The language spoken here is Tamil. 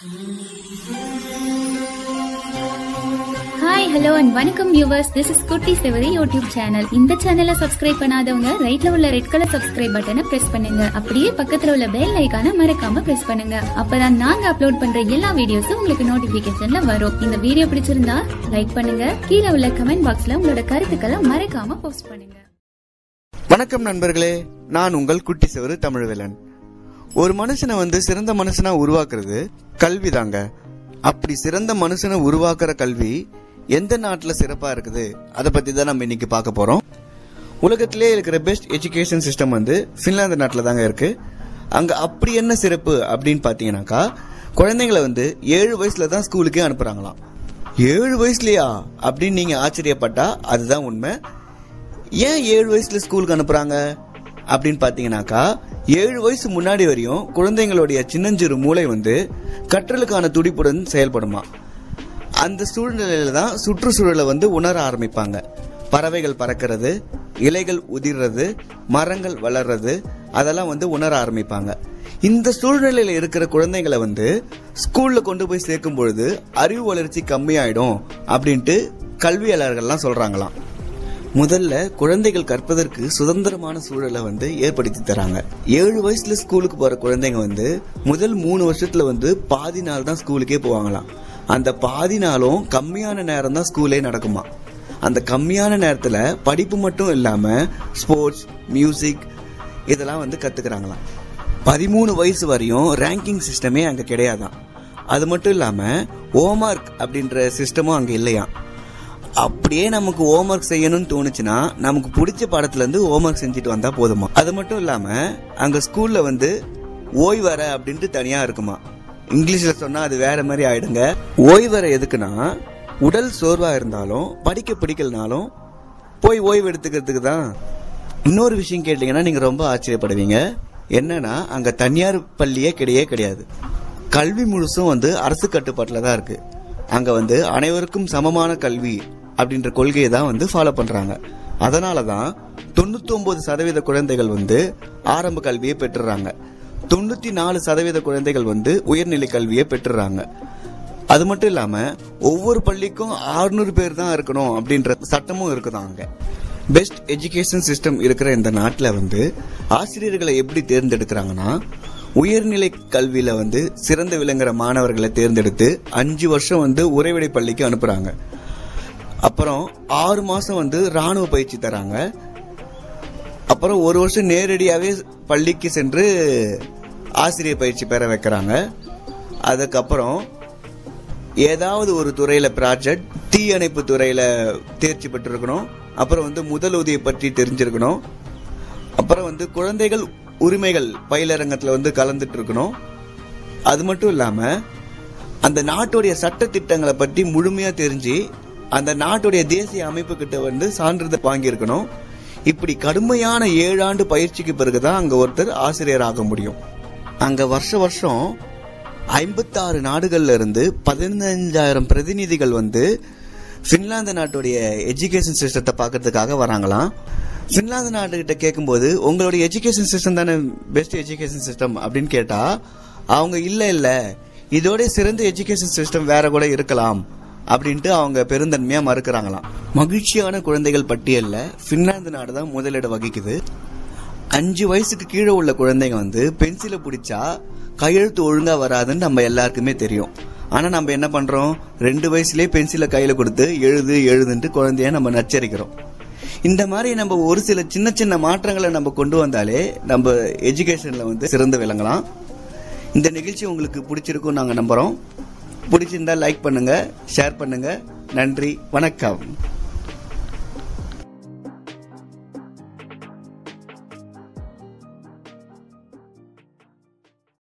ஹாய் ஹலோ அண்ட் வணக்கம் வியூவர்ஸ் திஸ் இஸ் குட்டி செவரி யூடியூப் சேனல் இந்த சேனலை சப்ஸ்கிரைப் பண்ணாதவங்க ரைட்ல உள்ள ரெட் கலர் சப்ஸ்கிரைப் பட்டனை பிரஸ் பண்ணுங்க அப்படியே பக்கத்துல உள்ள பெல் ஐகானை மறக்காம பிரஸ் பண்ணுங்க அப்பதான் நாங்க அப்லோட் பண்ற எல்லா வீடியோஸும் உங்களுக்கு நோட்டிபிகேஷன்ல வரும் இந்த வீடியோ பிடிச்சிருந்தா லைக் பண்ணுங்க கீழே உள்ள கமெண்ட் பாக்ஸ்ல உங்களோட கருத்துக்களை மறக்காம போஸ்ட் பண்ணுங்க வணக்கம் நண்பர்களே நான் உங்கள் குட்டி செவரு தமிழ்வேலன் ஒரு மனுஷனை வந்து சிறந்த மனுஷனா உருவாக்குறது கல்வி தாங்க அப்படி சிறந்த மனுஷனை உருவாக்குற கல்வி எந்த நாட்டுல சிறப்பா இருக்குது அதை பத்தி தான் நம்ம இன்னைக்கு பார்க்க போறோம் உலகத்திலே இருக்கிற பெஸ்ட் எஜுகேஷன் சிஸ்டம் வந்து பின்லாந்து நாட்டில் தாங்க இருக்கு அங்க அப்படி என்ன சிறப்பு அப்படின்னு பாத்தீங்கன்னாக்கா குழந்தைங்களை வந்து ஏழு வயசுல தான் ஸ்கூலுக்கே அனுப்புறாங்களாம் ஏழு வயசுலயா அப்படின்னு நீங்க ஆச்சரியப்பட்டா அதுதான் உண்மை ஏன் ஏழு வயசுல ஸ்கூலுக்கு அனுப்புறாங்க அப்படின்னு பாத்தீங்கன்னாக்கா ஏழு வயசு முன்னாடி வரையும் குழந்தைங்களுடைய சின்னஞ்சிறு மூளை வந்து கற்றலுக்கான துடிப்புடன் செயல்படுமா அந்த சூழ்நிலையில தான் சுற்றுச்சூழலை வந்து உணர ஆரம்பிப்பாங்க பறவைகள் பறக்கிறது இலைகள் உதிர்றது மரங்கள் வளர்றது அதெல்லாம் வந்து உணர ஆரம்பிப்பாங்க இந்த சூழ்நிலையில இருக்கிற குழந்தைங்களை வந்து ஸ்கூல்ல கொண்டு போய் சேர்க்கும் பொழுது அறிவு வளர்ச்சி கம்மியாயிடும் அப்படின்ட்டு கல்வியாளர்கள்லாம் சொல்றாங்களாம் முதல்ல குழந்தைகள் கற்பதற்கு சுதந்திரமான சூழலை வந்து ஏற்படுத்தி தராங்க ஏழு வயசுல ஸ்கூலுக்கு போற குழந்தைங்க வந்து முதல் மூணு வருஷத்துல வந்து பாதி நாள் தான் ஸ்கூலுக்கே போவாங்களாம் அந்த பாதி நாளும் கம்மியான நேரம் தான் ஸ்கூலே நடக்குமா அந்த கம்மியான நேரத்துல படிப்பு மட்டும் இல்லாம ஸ்போர்ட்ஸ் மியூசிக் இதெல்லாம் வந்து கத்துக்கிறாங்களாம் பதிமூணு வயசு வரையும் ரேங்கிங் சிஸ்டமே அங்க கிடையாதான் அது மட்டும் இல்லாம ஹோம்ஒர்க் அப்படின்ற சிஸ்டமும் அங்க இல்லையா அப்படியே நமக்கு ஹோம்ஒர்க் செய்யணும்னு தோணுச்சுன்னா நமக்கு பிடிச்ச பாடத்துல இருந்து ஹோம்ஒர்க் செஞ்சுட்டு வந்தா போதுமா அது மட்டும் இல்லாம அங்க ஸ்கூல்ல வந்து ஓய்வற அப்படின்ட்டு தனியா இருக்குமா இங்கிலீஷ்ல சொன்னா அது வேற மாதிரி ஆயிடுங்க ஓய்வற எதுக்குன்னா உடல் சோர்வா இருந்தாலும் படிக்க பிடிக்கலனாலும் போய் ஓய்வு எடுத்துக்கிறதுக்கு தான் இன்னொரு விஷயம் கேட்டீங்கன்னா நீங்க ரொம்ப ஆச்சரியப்படுவீங்க என்னன்னா அங்க தனியார் பள்ளியே கிடையவே கிடையாது கல்வி முழுசும் வந்து அரசு கட்டுப்பாட்டில் தான் இருக்கு அங்க வந்து அனைவருக்கும் சமமான கல்வி அப்படின்ற கொள்கையை தான் வந்து ஃபாலோ பண்றாங்க அதனால தான் தொண்ணூத்தி ஒன்பது சதவீத குழந்தைகள் வந்து ஆரம்ப கல்வியை பெற்றுறாங்க தொண்ணூத்தி நாலு சதவீத குழந்தைகள் வந்து உயர்நிலை கல்வியை பெற்றுறாங்க அது மட்டும் இல்லாம ஒவ்வொரு பள்ளிக்கும் 600 பேர் தான் இருக்கணும் அப்படின்ற சட்டமும் இருக்குதான் அங்க பெஸ்ட் எஜுகேஷன் சிஸ்டம் இருக்கிற இந்த நாட்டில் வந்து ஆசிரியர்களை எப்படி தேர்ந்தெடுக்கிறாங்கன்னா உயர்நிலை கல்வியில வந்து சிறந்து விளங்குற மாணவர்களை தேர்ந்தெடுத்து அஞ்சு வருஷம் வந்து உறைவிடை பள்ளிக்கு அனுப்புறாங்க அப்புறம் ஆறு மாசம் வந்து ராணுவ பயிற்சி தராங்க அப்புறம் ஒரு வருஷம் நேரடியாகவே பள்ளிக்கு சென்று ஆசிரியர் பயிற்சி பெற வைக்கிறாங்க அதுக்கப்புறம் ஏதாவது ஒரு துறையில ப்ராஜெக்ட் தீயணைப்பு துறையில தேர்ச்சி பெற்றிருக்கணும் அப்புறம் வந்து முதலுதவியை பற்றி தெரிஞ்சிருக்கணும் அப்புறம் வந்து குழந்தைகள் உரிமைகள் பயிலரங்கத்துல வந்து கலந்துட்டு இருக்கணும் அது மட்டும் இல்லாம அந்த நாட்டுடைய சட்ட திட்டங்களை பற்றி முழுமையா தெரிஞ்சு அந்த நாட்டுடைய தேசிய அமைப்பு கிட்ட வந்து சான்றிதழ் வாங்கியிருக்கணும் இப்படி கடுமையான ஏழு ஆண்டு பயிற்சிக்கு பிறகுதான் அங்க ஒருத்தர் ஆசிரியர் ஆக முடியும் அங்க வருஷ வருஷம் ஐம்பத்தாறு நாடுகள்ல இருந்து பதினஞ்சாயிரம் பிரதிநிதிகள் வந்து பின்லாந்து நாட்டுடைய எஜுகேஷன் சிஸ்டத்தை பார்க்கறதுக்காக வராங்களாம் பின்லாந்து நாட்டுகிட்ட கேட்கும்போது உங்களுடைய எஜுகேஷன் சிஸ்டம் தானே பெஸ்ட் எஜுகேஷன் சிஸ்டம் அப்படின்னு கேட்டா அவங்க இல்ல இல்ல இதோட சிறந்த எஜுகேஷன் சிஸ்டம் வேற கூட இருக்கலாம் அப்படின்ட்டு அவங்க பெருந்தன்மையா மறுக்கிறாங்களாம் மகிழ்ச்சியான குழந்தைகள் பட்டியல்ல பின்லாந்து நாடு தான் முதலிடம் வகிக்குது அஞ்சு வயசுக்கு கீழே உள்ள குழந்தைங்க வந்து பென்சிலை பிடிச்சா கையெழுத்து ஒழுங்கா வராதுன்னு நம்ம எல்லாருக்குமே தெரியும் ஆனா நம்ம என்ன பண்றோம் ரெண்டு வயசுலயே பென்சிலை கையில கொடுத்து எழுது எழுதுன்ட்டு குழந்தைய நம்ம நச்சரிக்கிறோம் இந்த மாதிரி நம்ம ஒரு சில சின்ன சின்ன மாற்றங்களை நம்ம கொண்டு வந்தாலே நம்ம எஜுகேஷன்ல வந்து சிறந்து விளங்கலாம் இந்த நிகழ்ச்சி உங்களுக்கு பிடிச்சிருக்கும் நாங்க நம்புறோம் பிடிச்சிருந்தா லைக் பண்ணுங்க ஷேர் பண்ணுங்க நன்றி வணக்கம்